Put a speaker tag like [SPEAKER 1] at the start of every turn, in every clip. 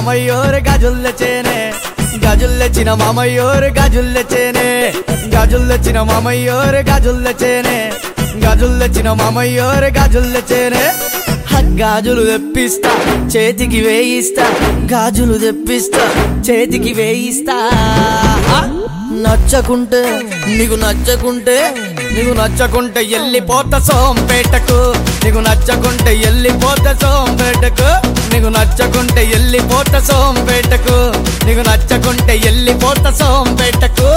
[SPEAKER 1] మామయ్యోరు గాజులు తెచ్చేనే గాజులు తెచ్చిన మామయ్యోరు గాజులు తెచ్చేనే గాజులు తెచ్చిన మామయ్యోరు గాజులు తెచ్చేనే గాజులు తెచ్చిన మామయ్యోరు గాజులు తెచ్చేనే హ, గాజులు తెప్పిస్తా చేతికి వేయిస్తా గాజులు తెప్పిస్తా చేతికి వేయిస్తా హ, నచ్చకుంటే నీకు నచ్చకుంటే నీకు నచ్చకుంటే ఎల్లిపోత సోంపేటకు నీకు నచ్చకుంటే ఎల్లిపోత సోంపేటకు నీకు నచ్చకుంటే ఎల్లిపోత సోంపేటకు నీకు నచ్చకుంటే ఎల్లిపోత సోంపేటకు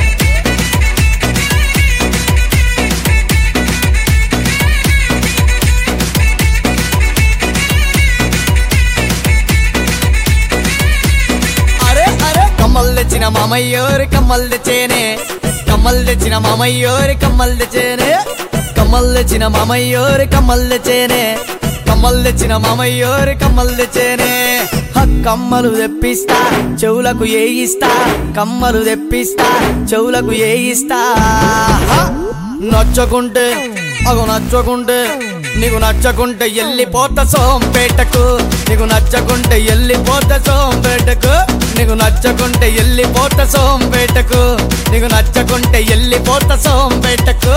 [SPEAKER 1] అరే అరే కమ్మలు తెచ్చిన మామయ్యోరి కమ్మలు తెచ్చేనే కమ్మలు తెచ్చిన మామయ్యోరి కమ్మలు తెచ్చేనే కమ్మలు తెచ్చిన మామయ్యోరి కమ్మలు తెచ్చేనే కమ్మలు తెచ్చిన మామయ్యోరి కమ్మలు తెచ్చేనే హ, కమ్మలు తెప్పిస్తా చెవులకు ఏయిస్తా కమ్మలు తెప్పిస్తా చెవులకు ఏయిస్తా హ, నచ్చకుంటే అగు నచ్చకుంటే నీకు నచ్చకుంటే ఎల్లిపోత సోంపేటకు నీకు నచ్చకుంటే ఎల్లిపోత సోంపేటకు నీకు నచ్చకుంటే ఎల్లిపోత సోంపేటకు నీకు నచ్చకుంటే ఎల్లిపోత సోంపేటకు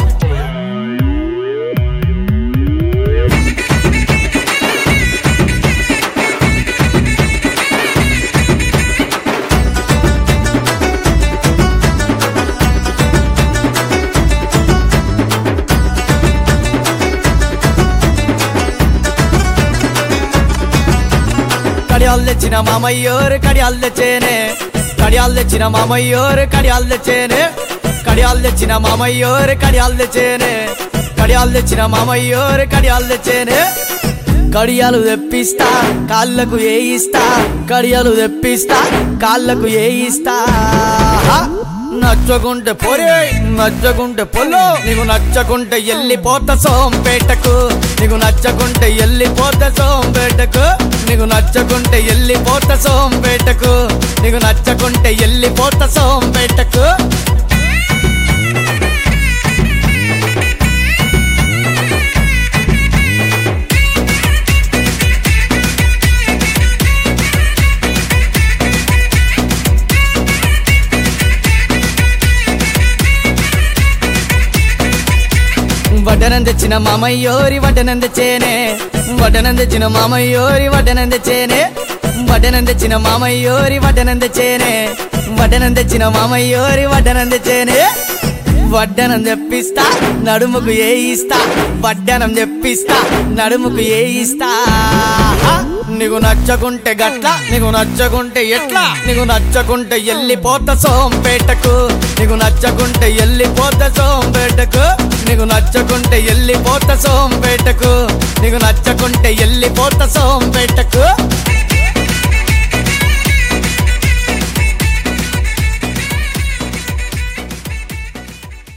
[SPEAKER 1] కడియాలు తెచ్చిన మామయ్యోరు కడియాలు తెచ్చేనే కడియాలు తెచ్చిన మామయ్యోరు కడియాలు తెచ్చేనే కడియాలు తెచ్చిన మామయ్యోరు కడియాలు తెచ్చేనే కడియాలు తెచ్చిన మామయ్యోరు కడియాలు తెచ్చేనే కడియాలు తెప్పిస్తా కాళ్ళకు ఏయిస్తా కడియాలు తెప్పిస్తా కాళ్ళకు ఏయిస్తా నచ్చకుంటే పొరే నచ్చకుంటే పొల్లో నీకు నచ్చకుంటే ఎల్లిపోత సోంపేటకు నీకు నచ్చకుంటే ఎల్లిపోత సోంపేటకు నీకు నచ్చకుంటే ఎల్లిపోత సోంపేటకు నీకు నచ్చకుంటే ఎల్లిపోత సోంపేటకు వడ్డనం తెచ్చిన మామయ్యోరి వడ్డనం తెచ్చేనే వడ్డనం తెచ్చిన మామయ్యోరి వడ్డనం తెచ్చేనే వడ్డనం తెచ్చిన మామయ్యోరి వడ్డనం తెచ్చేనే వడ్డనం తెచ్చిన మామయ్యోరి వడ్డనం తెచ్చేనే వడ్డనం తెప్పిస్తా నడుముకు ఏయిస్తా వడ్డనం తెప్పిస్తా నడుముకు ఏయిస్తా నీకు నచ్చకుంటే గట్ల నీకు నచ్చకుంటే ఎట్లా నీకు నచ్చకుంటే ఎల్లిపోత సోంపేటకు నీకు నచ్చకుంటే ఎల్లిపోత సోంపేటకు నీకు నచ్చకుంటే ఎల్లిపోత సోంపేటకు నీకు నచ్చకుంటే ఎల్లిపోత సోంపేటకు